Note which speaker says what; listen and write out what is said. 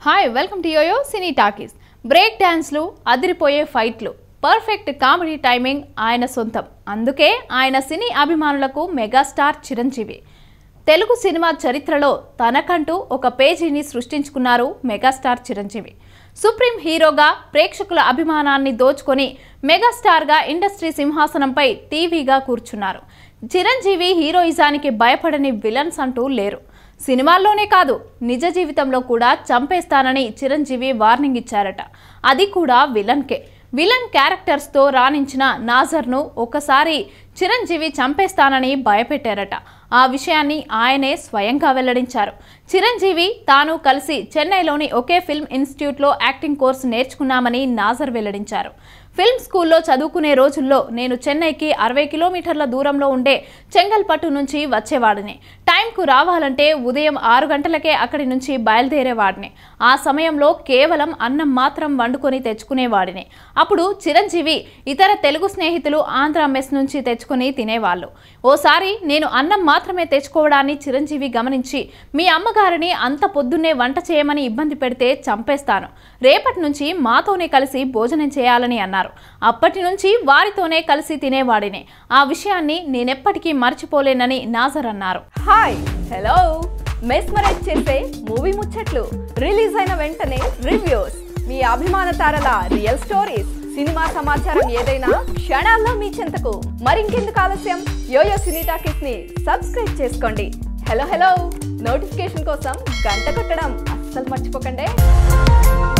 Speaker 1: hi welcome to YoYo cine talkies break డ్యాన్స్లు అదిరిపోయే ఫైట్లు పర్ఫెక్ట్ కామెడీ టైమింగ్ ఆయన సొంతం అందుకే ఆయన సినీ అభిమానులకు మెగాస్టార్ చిరంజీవి తెలుగు సినిమా చరిత్రలో తనకంటూ ఒక పేజీని సృష్టించుకున్నారు మెగాస్టార్ చిరంజీవి సుప్రీం హీరోగా ప్రేక్షకుల అభిమానాన్ని దోచుకొని మెగాస్టార్గా ఇండస్ట్రీ సింహాసనంపై టీవీగా కూర్చున్నారు చిరంజీవి హీరోయిజానికి భయపడని విలన్స్ అంటూ లేరు సినిమాల్లోనే కాదు నిజ జీవితంలో కూడా చంపేస్తానని చిరంజీవి వార్నింగ్ ఇచ్చారట అది కూడా విలన్కే విలన్ క్యారెక్టర్స్తో రాణించిన నాజర్ను ఒకసారి చిరంజీవి చంపేస్తానని భయపెట్టారట ఆ విషయాన్ని ఆయనే స్వయంగా వెల్లడించారు చిరంజీవి తాను కలిసి చెన్నైలోని ఒకే ఫిల్మ్ ఇన్స్టిట్యూట్లో యాక్టింగ్ కోర్సు నేర్చుకున్నామని నాజర్ వెల్లడించారు ఫిల్మ్ స్కూల్లో చదువుకునే రోజుల్లో నేను చెన్నైకి అరవై కిలోమీటర్ల దూరంలో ఉండే చెంగల్పట్టు నుంచి వచ్చేవాడిని టైంకు రావాలంటే ఉదయం ఆరు గంటలకే అక్కడి నుంచి బయలుదేరేవాడిని ఆ సమయంలో కేవలం అన్నం మాత్రం వండుకొని తెచ్చుకునేవాడిని అప్పుడు చిరంజీవి ఇతర తెలుగు స్నేహితులు ఆంధ్ర మెస్ నుంచి తెచ్చుకొని తినేవాళ్ళు ఓసారి నేను అన్నం మాత్రమే తెచ్చుకోవడాన్ని చిరంజీవి గమనించి మీ అమ్మగారిని అంత పొద్దున్నే వంట చేయమని ఇబ్బంది పెడితే చంపేస్తాను రేపటి నుంచి మాతోనే కలిసి భోజనం చేయాలని అన్నారు అప్పటి నుంచి వారితోనే కలిసి తినేవాడిని ఆ విషయాన్ని నేనెప్పటికీ మర్చిపోలేనని నాజర్ అన్నారు
Speaker 2: హాయ్ హలో మెస్మరైజ్ చేసే మూవీ ముచ్చట్లు రిలీజ్ అయిన వెంటనే రివ్యూస్ మీ అభిమాన తారల రియల్ స్టోరీస్ సినిమా సమాచారం ఏదైనా క్షణాల్లో మీ చెంతకు మరింకెందుకు ఆలస్యం యోయో సినీ టాకీస్ ని సబ్స్క్రైబ్ చేసుకోండి హలో హలో నోటిఫికేషన్ కోసం గంట కొట్టడం అస్సలు మర్చిపోకండి